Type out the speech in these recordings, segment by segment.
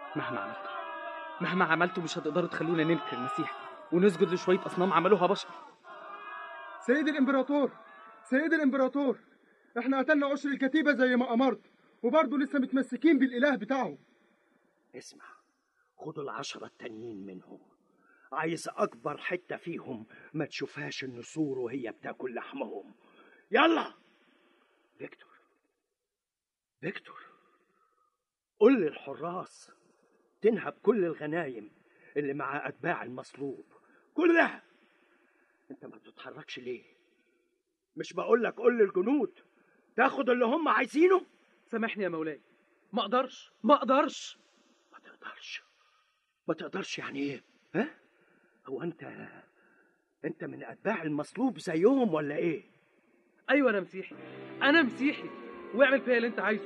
مهما عملتوا مهما عملتوا مش هتقدروا تخلونا ننكر المسيح ونسجد لشوية أصنام عملوها بشر سيد الامبراطور سيد الامبراطور احنا قتلنا عشر الكتيبة زي ما امرت وبرضه لسه متمسكين بالاله بتاعهم اسمع خدوا العشرة التانيين منهم عايز أكبر حتة فيهم ما تشوفهاش النسور وهي بتاكل لحمهم يلا فيكتور فيكتور قل للحراس تنهب كل الغنايم اللي مع أتباع المصلوب كلها انت ما بتتحركش ليه مش بقول لك قول للجنود تاخد اللي هم عايزينه سامحني يا مولاي ما اقدرش ما اقدرش ما تقدرش ما تقدرش يعني ايه ها هو انت انت من اتباع المصلوب زيهم ولا ايه ايوه انا مسيحي انا مسيحي واعمل فيا اللي انت عايزه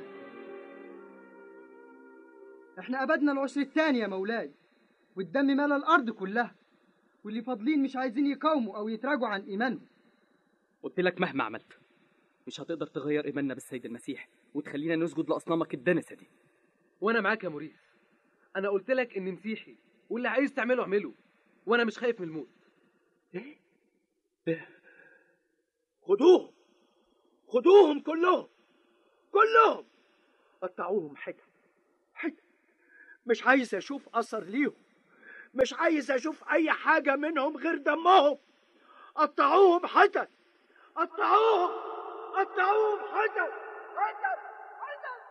احنا أبدنا العشر التاني يا مولاي والدم ملا الأرض كلها واللي فاضلين مش عايزين يقاوموا أو يتراجعوا عن إيمانهم قلت لك مهما عملت مش هتقدر تغير ايماننا بالسيد المسيح وتخلينا نسجد لاصنامك الدنسه دي وانا معاك يا موريس انا قلت لك اني مسيحي واللي عايز تعمله اعمله وانا مش خايف من الموت ايه إيه؟ خدوهم خدوهم كلهم كلهم قطعوهم حتت حتت مش عايز اشوف اثر ليهم مش عايز اشوف اي حاجه منهم غير دمهم قطعوهم حتت قطعوهم قطعوهم حتت حتت حتت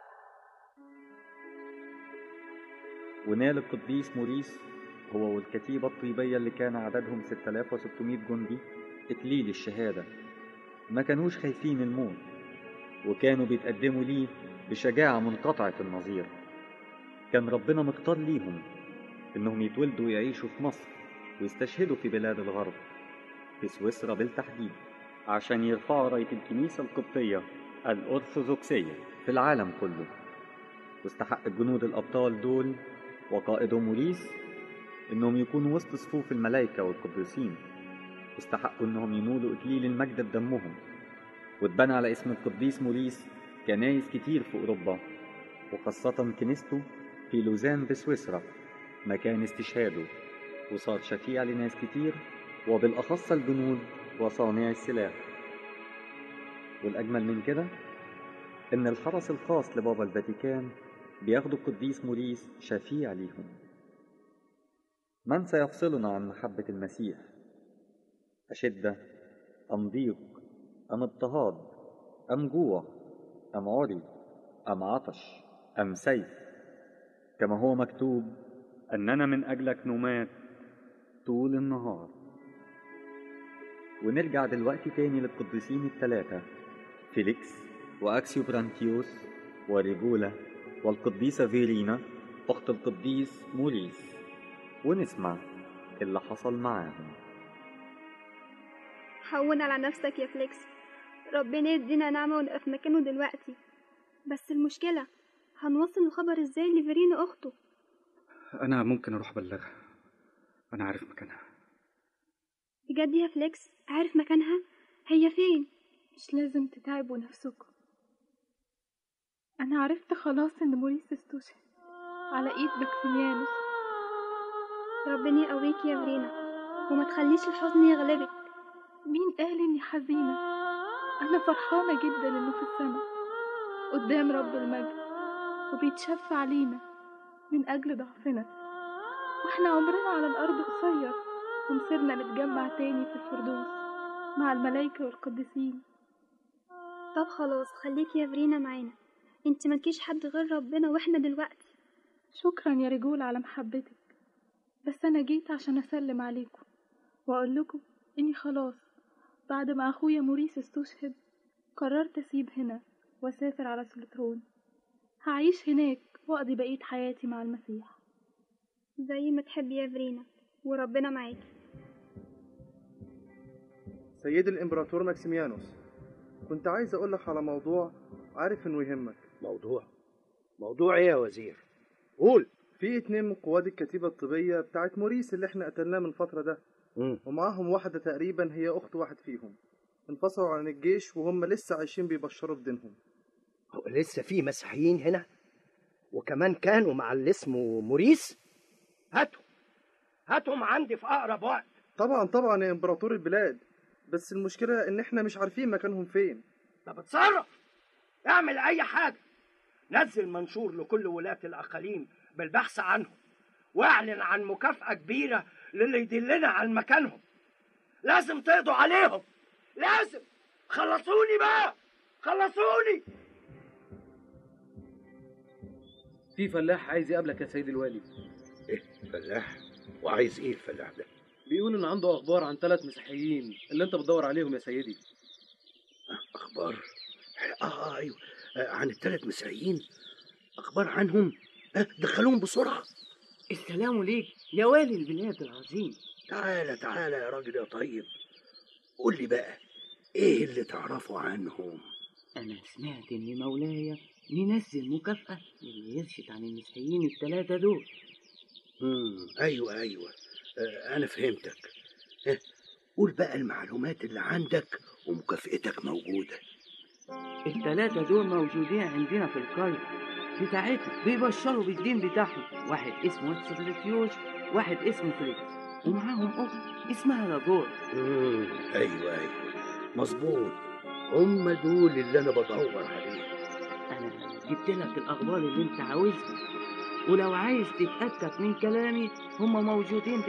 ونال القديس موريس هو والكتيبة الطيبية اللي كان عددهم 6600 جندي إكليل الشهادة ما كانوش خايفين الموت وكانوا بيتقدموا ليه بشجاعة منقطعة النظير كان ربنا مختار ليهم إنهم يتولدوا ويعيشوا في مصر ويستشهدوا في بلاد الغرب في سويسرا بالتحديد عشان يرفعوا راية الكنيسة القبطية الأرثوذكسية في العالم كله واستحق الجنود الأبطال دول وقائدهم موريس إنهم يكونوا وسط صفوف الملائكة والقديسين واستحقوا إنهم ينولوا إكليل المجد بدمهم واتبنى على اسم القديس موريس كنايس كتير في أوروبا وخاصة كنيسته في لوزان بسويسرا مكان استشهاده وصار شفيع لناس كتير وبالأخص الجنود وصانع السلاح والأجمل من كده إن الحرس الخاص لبابا الفاتيكان بياخدوا القديس موريس شفيع ليهم من سيفصلنا عن محبة المسيح أشدة أم ضيق أم اضطهاد أم جوع أم عري أم عطش أم سيف كما هو مكتوب أننا من أجلك نمات طول النهار ونرجع دلوقتي تاني للقديسين الثلاثة فيليكس وأكسيو برانتيوس وريجولا والقديسة فيرينا أخت القديس موريس ونسمع اللي حصل معاهم هون على نفسك يا فليكس ربنا يدينا نعمة ونبقى في مكانه دلوقتي بس المشكلة هنوصل الخبر ازاي لفيرينا أخته انا ممكن اروح ابلغها انا عارف مكانها بجد يا فليكس عارف مكانها هي فين مش لازم تتعبوا نفسكم أنا عرفت خلاص إن موريس استشهد على إيد بكسيميانوس ربنا يقويك يا فيرينا وما تخليش الحزن يغلبك مين قال إني حزينة أنا فرحانة جدا إنه في السماء قدام رب المجد وبيتشفى علينا من أجل ضعفنا وإحنا عمرنا على الأرض قصير ومصيرنا نتجمع تاني في الفردوس مع الملايكة والقديسين طب خلاص خليك يا فيرينا معانا انت ملكيش حد غير ربنا واحنا دلوقتي شكرا يا رجول على محبتك بس أنا جيت عشان أسلم عليكم وأقول لكم إني خلاص بعد ما أخويا موريس استشهد قررت أسيب هنا وأسافر على سلطرون هعيش هناك وأقضي بقية حياتي مع المسيح زي ما تحبي يا فيرينا وربنا معاكي سيد الامبراطور ماكسيميانوس كنت عايز اقولك على موضوع عارف انه يهمك موضوع موضوع ايه يا وزير قول في اتنين من قواد الكتيبة الطبية بتاعت موريس اللي احنا قتلناه من فترة ده مم. ومعاهم واحدة تقريبا هي أخت واحد فيهم انفصلوا عن الجيش وهم لسه عايشين بيبشروا بدينهم هو لسه في مسيحيين هنا وكمان كانوا مع اللي اسمه موريس هاتهم هاتهم عندي في اقرب وقت طبعا طبعا يا امبراطور البلاد بس المشكله ان احنا مش عارفين مكانهم فين طب اتصرف اعمل اي حاجه نزل منشور لكل ولاة الاقاليم بالبحث عنهم واعلن عن مكافأة كبيرة للي يدلنا عن مكانهم لازم تقضوا عليهم لازم خلصوني بقى خلصوني في فلاح عايز يقابلك يا سيد الوالي ايه فلاح وعايز ايه الفلاح ده بيقول ان عنده اخبار عن ثلاث مسيحيين اللي انت بتدور عليهم يا سيدي اخبار اه, آه ايوه آه عن الثلاث مسيحيين اخبار عنهم آه دخلوهم بسرعه السلام ليك يا والي البلاد العظيم تعالى تعالى يا راجل يا طيب قول لي بقى ايه اللي تعرفه عنهم أنا سمعت إن مولاي منزل مكافأة للي يرشد عن المسيحيين التلاتة دول مم. ايوه ايوه آه انا فهمتك آه. قول بقى المعلومات اللي عندك ومكافئتك موجوده التلاتة دول موجودين عندنا في القرية بتاعتنا بيبشروا بالدين بتاعهم واحد اسمه سكرتيوش واحد اسمه فريد ومعاهم أخت اسمها لاجور مم. ايوه ايوه مظبوط هم دول اللي انا بدور عليهم أنا جبت لك الأخبار اللي أنت عاوزها ولو عايز تتأكد من كلامي هم موجودين